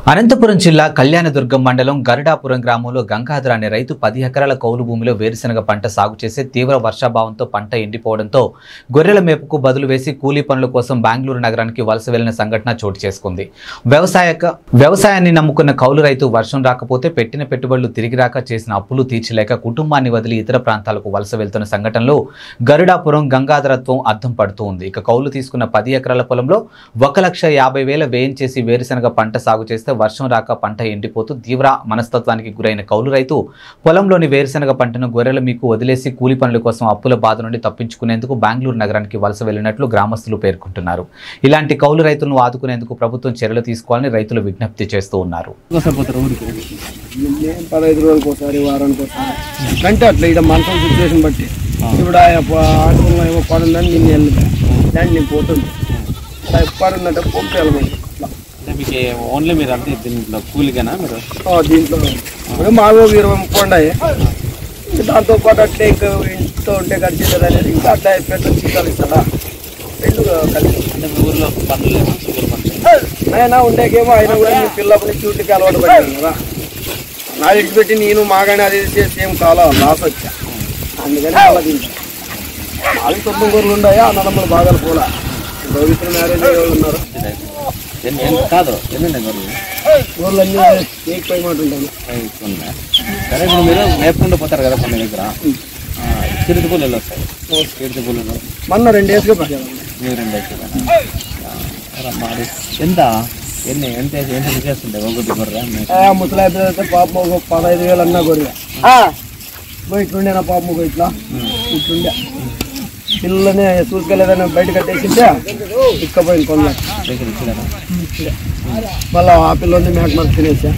అనంతపురం జిల్లా కళ్యాణదుర్గం మండలం గరుడాపురం గ్రామంలో గంగాధర్ అనే రైతు పది ఎకరాల కౌలు భూమిలో వేరుశనగ పంట సాగు చేసే తీవ్ర వర్షాభావంతో పంట ఎండిపోవడంతో గొర్రెల మేపుకు బదులు వేసి కూలీ పనుల కోసం బెంగళూరు నగరానికి వలస వెళ్లిన సంఘటన చోటు చేసుకుంది వ్యవసాయ వ్యవసాయాన్ని నమ్ముకున్న కౌలు రైతు వర్షం రాకపోతే పెట్టిన పెట్టుబడులు తిరిగి రాక చేసిన అప్పులు తీర్చలేక కుటుంబాన్ని వదిలి ఇతర ప్రాంతాలకు వలస వెళ్తున్న సంఘటనలో గరుడాపురం గంగాధరత్వం అర్థం పడుతూ ఉంది ఇక కౌలు తీసుకున్న పది ఎకరాల పొలంలో ఒక లక్ష యాభై వేల వ్యయం చేసి వేరుశనగ పంట సాగు చేస్తే వర్షం రాక పంట ఎండిపోతూ తీవ్ర మనస్తత్వానికి గురైన కౌలు రైతు పొలంలోని వేరుశనగ పంటను గొర్రెల మీకు వదిలేసి కూలి పనుల కోసం అప్పుల బాధ నుండి తప్పించుకునేందుకు బెంగళూరు నగరానికి వలస వెళ్లినట్లు గ్రామస్తులు పేర్కొంటున్నారు ఇలాంటి కౌలు రైతులను ఆదుకునేందుకు ప్రభుత్వం చర్యలు తీసుకోవాలని రైతులు విజ్ఞప్తి చేస్తూ ఉన్నారు పోతారు ఊరికి మేము పదహైదు రోజులకు ఒకసారి వారానికి ఒకసారి అంటే అట్లా ఇక్కడ మనసం సిచ్యువేషన్ బట్టి ఇప్పుడు ఆటంలో ఏమో పడుందని నిన్ను వెళ్ళిపోయా దాన్ని నేను పోతుంది పడుందంటే పంపేయాలి అట్లా అంటే మీకు ఓన్లీ మీరు అంటే దీంట్లో కూలిగానా మీరు ఆ, దీంట్లో ఇప్పుడు మాకు ఒక ఇరవై ముప్పై ఉన్నాయి ఇంకా దాంతో పాటు అట్లే ఇంకా ఇంట్లో ఉంటే ఖర్చు అనేది ఇంకా అట్లా పెట్టు చీకాలు ఇస్తారా రెండు కలిసి అంటే మీ ఊర్లో పనులు లేవా సుగర్ పనులు అయినా ఉండేకేమో అయినా కూడా మీ పిల్లలని డ్యూటీకి అలవాటు పడ్డాను కదా నా విడిచిపెట్టి నేను మాగానే అది ఇది చేసి ఏం కాలం లాస్ వచ్చా అందుకని అలా తింటా వాళ్ళకి తొమ్మిది గొర్రెలు ఉన్నాయా అన్నదమ్ములు బాగా పోలా రోహితులు మ్యారేజ్ అయ్యే వాళ్ళు ఉన్నారు ఎన్ని ఎన్ని కాదు ఎన్ని ఉన్నాయి గొర్రెలు గొర్రెలు అన్నీ ఏకిపోయి మాట ఉంటాను ఐదు ఉన్నాయి. సరే ఇప్పుడు మీరు మేపుకుంటూ పోతారు కదా కొన్ని దగ్గర చిరుతి పుల్లలు వస్తాయి చిరుతి పుల్లలు మొన్న రెండు డేస్గా పడ్డాను మీరు రెండు వేసేదానా? ఆ, మరి ఎంత ఎన్ని ఎంత ఎంత చేస్తుంటాయి ఒకటి గొర్రె మీకు? ముసలాయి అయితే పాప ఒక పదహైదు వేలు అన్నా గొర్రె పోయి ఇట్లుండే నా పాప ఒక ఇట్లా ఇట్లుండే పిల్లలని చూసుకెళ్ళేదని బయట కట్టేసింటే ఇక్కపోయింది కొనలే దగ్గర ఇచ్చినారా? మళ్ళీ ఆ పిల్లని మేక మనకు తినేసా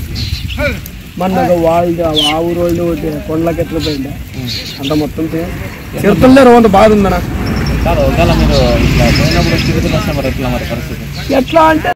మన వాళ్ళు ఆ ఊరు వాళ్ళు ఒకటి కొండలకి ఎట్లా పోయిందా అంత మొత్తం చిరుతుల్లో రోంత బాధ ఉందనా కాదు ఒకవేళ మీరు ఇట్లా పోయినప్పుడు చిరుతులు వస్తే మరి ఎట్లా మరి పరిస్థితి ఎట్లా అంటే